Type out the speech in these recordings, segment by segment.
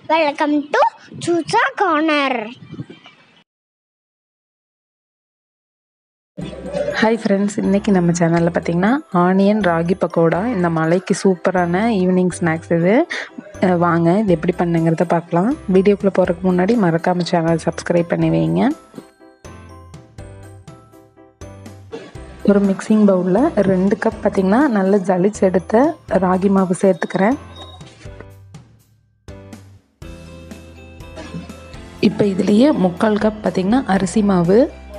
welcome to Soosa corner hi friends இன்றைக்கி நம்ம சேனலில் பார்த்திங்கன்னா ஆனியன் ராகி பக்கோடா இந்த மலைக்கு சூப்பரான ஈவினிங் ஸ்நாக்ஸ் இது அஹ் வாங்க இது எப்படி பண்ணுங்கிறத பார்க்கலாம் வீடியோக்குள்ளே போகிறதுக்கு முன்னாடி மறக்காமல் சேனல் சப்ஸ்கிரைப் பண்ணி வைங்க ஒரு மிக்சிங் பவுலில் ரெண்டு கப் பார்த்திங்கன்னா நல்ல ஜலிச்சு எடுத்த ராகி மாவு சேர்த்துக்கிறேன் இப்போ இதுலேயே முக்கால் கப் பார்த்திங்கன்னா அரிசி மாவு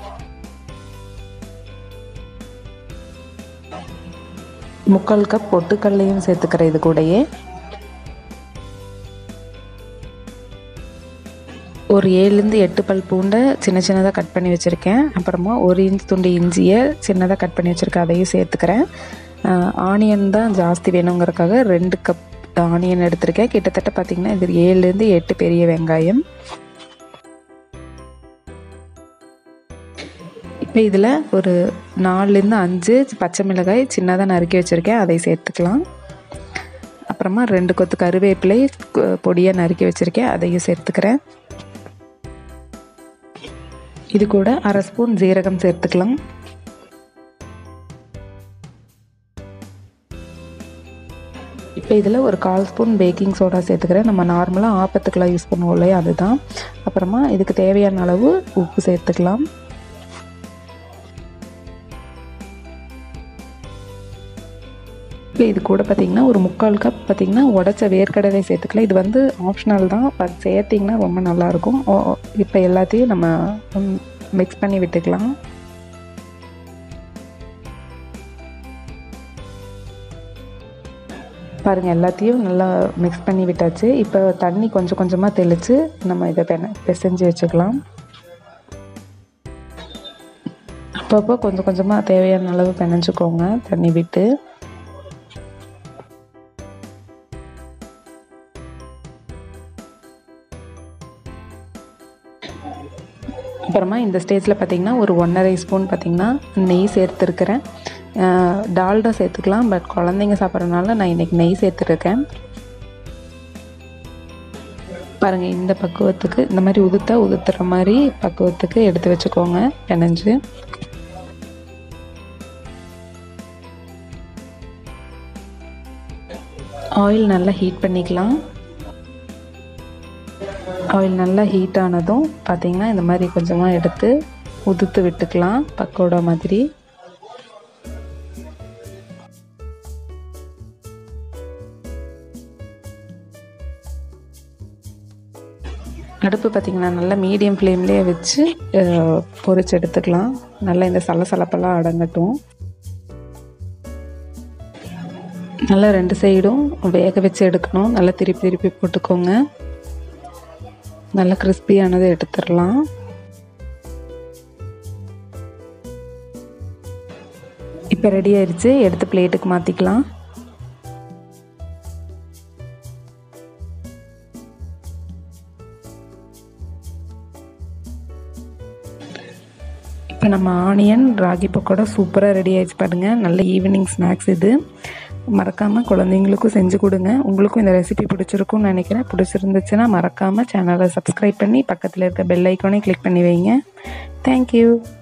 முக்கால் கப் பொட்டுக்கல்லையும் சேர்த்துக்கிறேன் இது கூடயே ஒரு ஏழுலேருந்து எட்டு பல் பூண்டை சின்ன சின்னதாக கட் பண்ணி வச்சுருக்கேன் அப்புறமா ஒரு இன்ச் துண்டு இஞ்சியை சின்னதாக கட் பண்ணி வச்சுருக்கேன் அதையும் சேர்த்துக்கிறேன் ஆனியன் தான் ஜாஸ்தி வேணுங்கிறதுக்காக ரெண்டு கப் ஆனியன் எடுத்திருக்கேன் கிட்டத்தட்ட பார்த்திங்கன்னா இது ஏழுலேருந்து எட்டு பெரிய வெங்காயம் இப்போ இதில் ஒரு நாலுலேருந்து அஞ்சு பச்சை மிளகாய் சின்னதாக நறுக்கி வச்சுருக்கேன் அதை சேர்த்துக்கலாம் அப்புறமா ரெண்டு கொத்து கருவேப்பிலை பொடியாக நறுக்கி வச்சுருக்கேன் அதையும் சேர்த்துக்கிறேன் இது கூட அரை ஸ்பூன் ஜீரகம் சேர்த்துக்கலாம் இப்போ இதில் ஒரு கால் ஸ்பூன் பேக்கிங் சோடா சேர்த்துக்கிறேன் நம்ம நார்மலாக ஆப்பத்துக்கெல்லாம் யூஸ் பண்ணுவோம் இல்லையா அதுதான் அப்புறமா இதுக்கு தேவையான அளவு உப்பு சேர்த்துக்கலாம் இது கூட பார்த்திங்கன்னா ஒரு முக்கால் கப் பார்த்திங்கன்னா உடச்ச வேர்க்கடலை சேர்த்துக்கலாம் இது வந்து ஆப்ஷனல் தான் பட் சேர்த்திங்கன்னா ரொம்ப நல்லாயிருக்கும் இப்போ எல்லாத்தையும் நம்ம மிக்ஸ் பண்ணி விட்டுக்கலாம் பாருங்கள் எல்லாத்தையும் நல்லா மிக்ஸ் பண்ணி விட்டாச்சு இப்போ தண்ணி கொஞ்சம் கொஞ்சமாக தெளித்து நம்ம இதை பென பிசைஞ்சு வச்சுக்கலாம் அப்பப்போ கொஞ்சம் கொஞ்சமாக தேவையான அளவு பிணைஞ்சிக்கோங்க தண்ணி விட்டு அப்புறமா இந்த ஸ்டேஜில் பார்த்திங்கன்னா ஒரு ஒன்றரை ஸ்பூன் பார்த்திங்கன்னா நெய் சேர்த்துருக்கிறேன் டால்டா சேர்த்துக்கலாம் பட் குழந்தைங்க சாப்பிட்றதுனால நான் இன்றைக்கி நெய் சேர்த்துருக்கேன் பாருங்கள் இந்த பக்குவத்துக்கு இந்த மாதிரி உதுத்தா உதுத்துற மாதிரி பக்குவத்துக்கு எடுத்து வச்சுக்கோங்க பிணைஞ்சு ஆயில் நல்லா ஹீட் பண்ணிக்கலாம் ஆயில் நல்லா ஹீட் ஆனதும் பார்த்திங்கன்னா இந்த மாதிரி கொஞ்சமாக எடுத்து உதுத்து விட்டுக்கலாம் பக்கோடா மாதிரி அடுப்பு பார்த்திங்கன்னா நல்லா மீடியம் ஃப்ளேம்லேயே வச்சு பொரிச்சு எடுத்துக்கலாம் நல்லா இந்த சலசலப்பெல்லாம் அடங்கட்டும் நல்லா ரெண்டு சைடும் வேக வச்சு எடுக்கணும் நல்லா திருப்பி திருப்பி போட்டுக்கோங்க நல்லா கிறிஸ்பியானதை எடுத்துடலாம் இப்போ ரெடி ஆயிடுச்சு எடுத்து பிளேட்டுக்கு மாற்றிக்கலாம் இப்போ நம்ம ஆனியன் ராகி பக்கோடா சூப்பராக ரெடி ஆயிடுச்சு பாருங்கள் நல்ல ஈவினிங் ஸ்நாக்ஸ் இது மறக்காமல் குழந்தைங்களுக்கும் செஞ்சு கொடுங்க உங்களுக்கும் இந்த ரெசிபி பிடிச்சிருக்கும்னு நினைக்கிறேன் பிடிச்சிருந்துச்சுன்னா மறக்காமல் சேனலை சப்ஸ்கிரைப் பண்ணி பக்கத்தில் இருக்க பெல் ஐக்கானே கிளிக் பண்ணி வைங்க தேங்க்யூ